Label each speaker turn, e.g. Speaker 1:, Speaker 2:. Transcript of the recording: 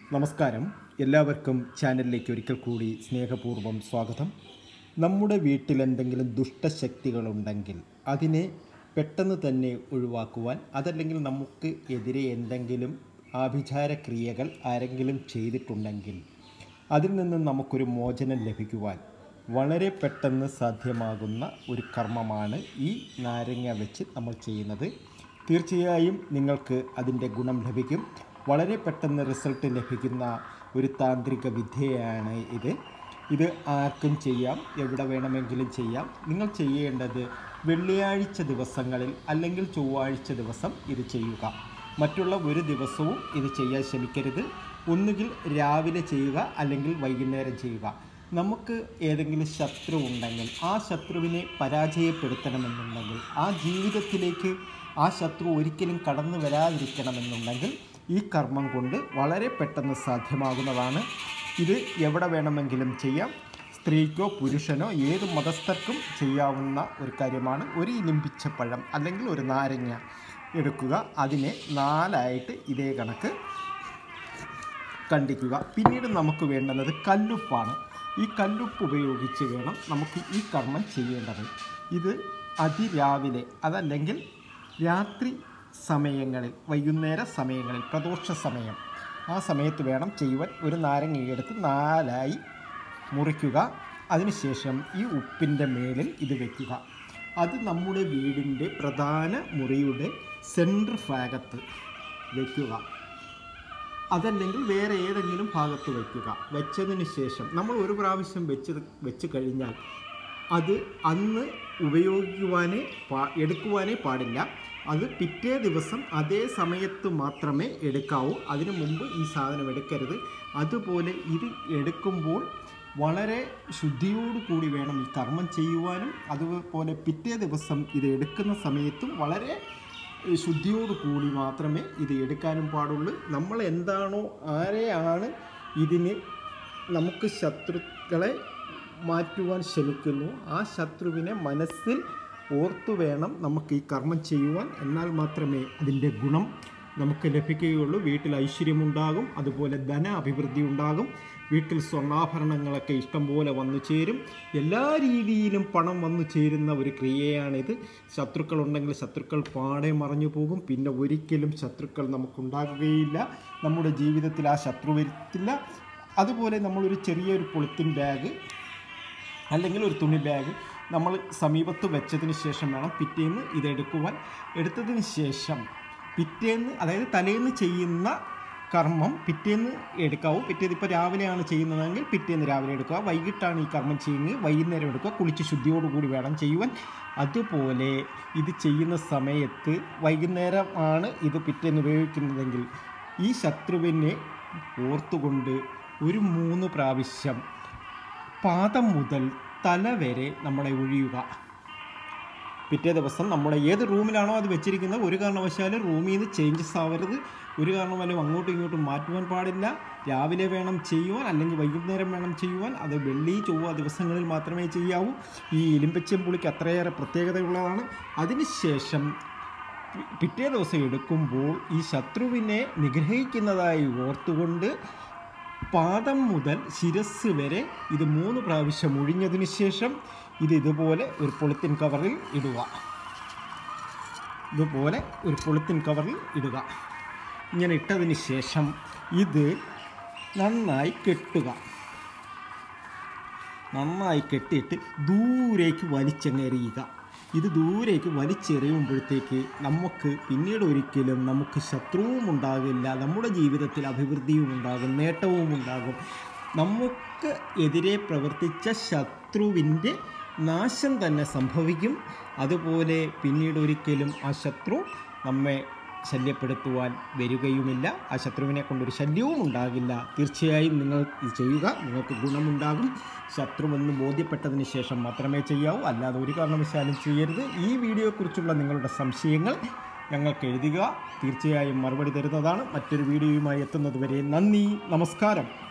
Speaker 1: നമസ്കാരം എല്ലാവർക്കും ചാനലിലേക്ക് ഒരിക്കൽ കൂടി സ്നേഹപൂർവ്വം സ്വാഗതം നമ്മുടെ വീട്ടിൽ എന്തെങ്കിലും ദുഷ്ടശക്തികളുണ്ടെങ്കിൽ അതിനെ പെട്ടെന്ന് തന്നെ ഒഴിവാക്കുവാൻ അതല്ലെങ്കിൽ നമുക്ക് എതിരെ എന്തെങ്കിലും ആഭിചാര ക്രിയകൾ ആരെങ്കിലും ചെയ്തിട്ടുണ്ടെങ്കിൽ അതിൽ നിന്ന് നമുക്കൊരു മോചനം ലഭിക്കുവാൻ വളരെ പെട്ടെന്ന് സാധ്യമാകുന്ന ഒരു കർമ്മമാണ് ഈ നാരങ്ങ വെച്ച് നമ്മൾ ചെയ്യുന്നത് തീർച്ചയായും നിങ്ങൾക്ക് അതിൻ്റെ ഗുണം ലഭിക്കും വളരെ പെട്ടെന്ന് റിസൾട്ട് ലഭിക്കുന്ന ഒരു താന്ത്രിക വിദ്യയാണ് ഇത് ഇത് ആർക്കും ചെയ്യാം എവിടെ വേണമെങ്കിലും ചെയ്യാം നിങ്ങൾ ചെയ്യേണ്ടത് വെള്ളിയാഴ്ച ദിവസങ്ങളിൽ അല്ലെങ്കിൽ ചൊവ്വാഴ്ച ദിവസം ഇത് ചെയ്യുക മറ്റുള്ള ഒരു ദിവസവും ഇത് ചെയ്യാൻ ശ്രമിക്കരുത് ഒന്നുകിൽ രാവിലെ ചെയ്യുക അല്ലെങ്കിൽ വൈകുന്നേരം ചെയ്യുക നമുക്ക് ഏതെങ്കിലും ശത്രു ഉണ്ടെങ്കിൽ ആ ശത്രുവിനെ പരാജയപ്പെടുത്തണമെന്നുണ്ടെങ്കിൽ ആ ജീവിതത്തിലേക്ക് ആ ശത്രു ഒരിക്കലും കടന്നു വരാതിരിക്കണമെന്നുണ്ടെങ്കിൽ ഈ കർമ്മം കൊണ്ട് വളരെ പെട്ടെന്ന് സാധ്യമാകുന്നതാണ് ഇത് എവിടെ വേണമെങ്കിലും ചെയ്യാം സ്ത്രീക്കോ പുരുഷനോ ഏത് മതസ്ഥർക്കും ചെയ്യാവുന്ന ഒരു കാര്യമാണ് ഒരു ഇലിമ്പിച്ച പഴം അല്ലെങ്കിൽ ഒരു നാരങ്ങ എടുക്കുക അതിനെ നാലായിട്ട് ഇതേ കണക്ക് കണ്ടിക്കുക പിന്നീട് നമുക്ക് വേണ്ടുന്നത് കല്ലുപ്പാണ് ഈ കല്ലുപ്പ് ഉപയോഗിച്ച് വേണം നമുക്ക് ഈ കർമ്മം ചെയ്യേണ്ടത് ഇത് അതിരാവിലെ അതല്ലെങ്കിൽ രാത്രി സമയങ്ങളിൽ വൈകുന്നേര സമയങ്ങളിൽ പ്രദോഷ സമയം ആ സമയത്ത് വേണം ചെയ്യുവാൻ ഒരു നാരങ്ങയെടുത്ത് നാലായി മുറിക്കുക അതിനുശേഷം ഈ ഉപ്പിൻ്റെ മേലിൽ ഇത് വെക്കുക അത് നമ്മുടെ വീടിൻ്റെ പ്രധാന മുറിയുടെ സെൻട്രൽ ഭാഗത്ത് വയ്ക്കുക അതല്ലെങ്കിൽ വേറെ ഏതെങ്കിലും ഭാഗത്ത് വയ്ക്കുക വെച്ചതിന് ശേഷം നമ്മൾ ഒരു പ്രാവശ്യം വെച്ച് വെച്ച് കഴിഞ്ഞാൽ അത് അന്ന് ഉപയോഗിക്കുവാനേ പാ എടുക്കുവാനേ പാടില്ല അത് പിറ്റേ ദിവസം അതേ സമയത്ത് മാത്രമേ എടുക്കാവൂ അതിനു മുമ്പ് ഈ സാധനം എടുക്കരുത് അതുപോലെ ഇത് എടുക്കുമ്പോൾ വളരെ ശുദ്ധിയോടു കൂടി വേണം ഈ കർമ്മം ചെയ്യുവാനും അതുപോലെ പിറ്റേ ദിവസം ഇത് എടുക്കുന്ന സമയത്തും വളരെ ശുദ്ധിയോടു കൂടി മാത്രമേ ഇത് എടുക്കാനും പാടുള്ളൂ നമ്മൾ എന്താണോ ആരെയാണ് ഇതിന് നമുക്ക് ശത്രുക്കളെ മാറ്റുവാൻ ശ്രമിക്കുന്നു ആ ശത്രുവിനെ മനസ്സിൽ ഓർത്തു വേണം നമുക്ക് ഈ കർമ്മം ചെയ്യുവാൻ എന്നാൽ മാത്രമേ അതിൻ്റെ ഗുണം നമുക്ക് ലഭിക്കുകയുള്ളൂ വീട്ടിൽ ഐശ്വര്യമുണ്ടാകും അതുപോലെ ധന അഭിവൃദ്ധി ഉണ്ടാകും വീട്ടിൽ സ്വർണ്ണാഭരണങ്ങളൊക്കെ ഇഷ്ടംപോലെ വന്നു ചേരും എല്ലാ രീതിയിലും പണം വന്നു ചേരുന്ന ഒരു ക്രിയയാണിത് ശത്രുക്കളുണ്ടെങ്കിൽ ശത്രുക്കൾ പാടെ മറഞ്ഞു പോകും പിന്നെ ഒരിക്കലും ശത്രുക്കൾ നമുക്കുണ്ടാകുകയില്ല നമ്മുടെ ജീവിതത്തിൽ ആ ശത്രു വരത്തില്ല അതുപോലെ നമ്മളൊരു ചെറിയൊരു പൊളിത്തിൻ ബാഗ് അല്ലെങ്കിൽ ഒരു തുണി ബാഗ് നമ്മൾ സമീപത്ത് വെച്ചതിന് ശേഷം വേണം പിറ്റേന്ന് ഇതെടുക്കുവാൻ എടുത്തതിന് ശേഷം പിറ്റേന്ന് അതായത് തലേന്ന് ചെയ്യുന്ന കർമ്മം പിറ്റേന്ന് എടുക്കാവൂ പിറ്റേന്ന് ഇപ്പോൾ രാവിലെയാണ് ചെയ്യുന്നതെങ്കിൽ പിറ്റേന്ന് രാവിലെ എടുക്കുക വൈകിട്ടാണ് ഈ കർമ്മം ചെയ്യുന്നത് വൈകുന്നേരം എടുക്കുക കുളിച്ച് ശുദ്ധിയോടുകൂടി വേണം ചെയ്യുവാൻ അതുപോലെ ഇത് ചെയ്യുന്ന സമയത്ത് വൈകുന്നേരം ആണ് ഇത് പിറ്റേന്ന് ഉപയോഗിക്കുന്നതെങ്കിൽ ഈ ശത്രുവിനെ ഓർത്തുകൊണ്ട് ഒരു മൂന്ന് പ്രാവശ്യം പാദം മുതൽ തല വരെ നമ്മളെ ഒഴിയുക പിറ്റേ ദിവസം നമ്മുടെ ഏത് റൂമിലാണോ അത് വെച്ചിരിക്കുന്നത് ഒരു കാരണവശാലും റൂമിൽ നിന്ന് ചേഞ്ചസ് ആവരുത് ഒരു കാരണവശാലും അങ്ങോട്ടും ഇങ്ങോട്ടും മാറ്റുവാൻ പാടില്ല രാവിലെ വേണം ചെയ്യുവാൻ അല്ലെങ്കിൽ വൈകുന്നേരം വേണം ചെയ്യുവാൻ അത് വെള്ളി ചൊവ്വ ദിവസങ്ങളിൽ മാത്രമേ ചെയ്യാവൂ ഈ എലിമ്പച്ചം പുളിക്ക് അത്രയേറെ പ്രത്യേകതയുള്ളതാണ് അതിനുശേഷം പി- പിറ്റേ ദിവസം എടുക്കുമ്പോൾ ഈ ശത്രുവിനെ നിഗ്രഹിക്കുന്നതായി ഓർത്തുകൊണ്ട് പാദം മുതൽ ശിരസ് വരെ ഇത് മൂന്ന് പ്രാവശ്യം ഒഴിഞ്ഞതിന് ശേഷം ഇത് ഇതുപോലെ ഒരു പൊളിത്തിൻ കവറിൽ ഇടുക ഇതുപോലെ ഒരു പൊളിത്തിൻ കവറിൽ ഇടുക ഇങ്ങനെ ഇട്ടതിന് ശേഷം ഇത് നന്നായി കെട്ടുക നന്നായി കെട്ടിയിട്ട് ദൂരേക്ക് വലിച്ചെറിയുക ഇത് ദൂരേക്ക് വലിച്ചെറിയുമ്പോഴത്തേക്ക് നമുക്ക് പിന്നീട് ഒരിക്കലും നമുക്ക് ശത്രുവും ഉണ്ടാകില്ല നമ്മുടെ ജീവിതത്തിൽ അഭിവൃദ്ധിയും ഉണ്ടാകും നേട്ടവും ഉണ്ടാകും നമുക്ക് എതിരെ പ്രവർത്തിച്ച ശത്രുവിൻ്റെ നാശം തന്നെ സംഭവിക്കും അതുപോലെ പിന്നീട് ഒരിക്കലും ആ ശത്രു നമ്മെ ശല്യപ്പെടുത്തുവാൻ വരികയുമില്ല ആ ശത്രുവിനെ കൊണ്ടൊരു ശല്യവും ഉണ്ടാകില്ല തീർച്ചയായും നിങ്ങൾ ഇത് ചെയ്യുക നിങ്ങൾക്ക് ഗുണമുണ്ടാകും ശത്രുവെന്ന് ബോധ്യപ്പെട്ടതിന് ശേഷം മാത്രമേ ചെയ്യാവൂ അല്ലാതെ ഒരു കാരണവശാലും ചെയ്യരുത് ഈ വീഡിയോയെക്കുറിച്ചുള്ള നിങ്ങളുടെ സംശയങ്ങൾ ഞങ്ങൾക്ക് എഴുതുക തീർച്ചയായും മറുപടി തരുന്നതാണ് മറ്റൊരു വീഡിയോയുമായി എത്തുന്നതുവരെ നന്ദി നമസ്കാരം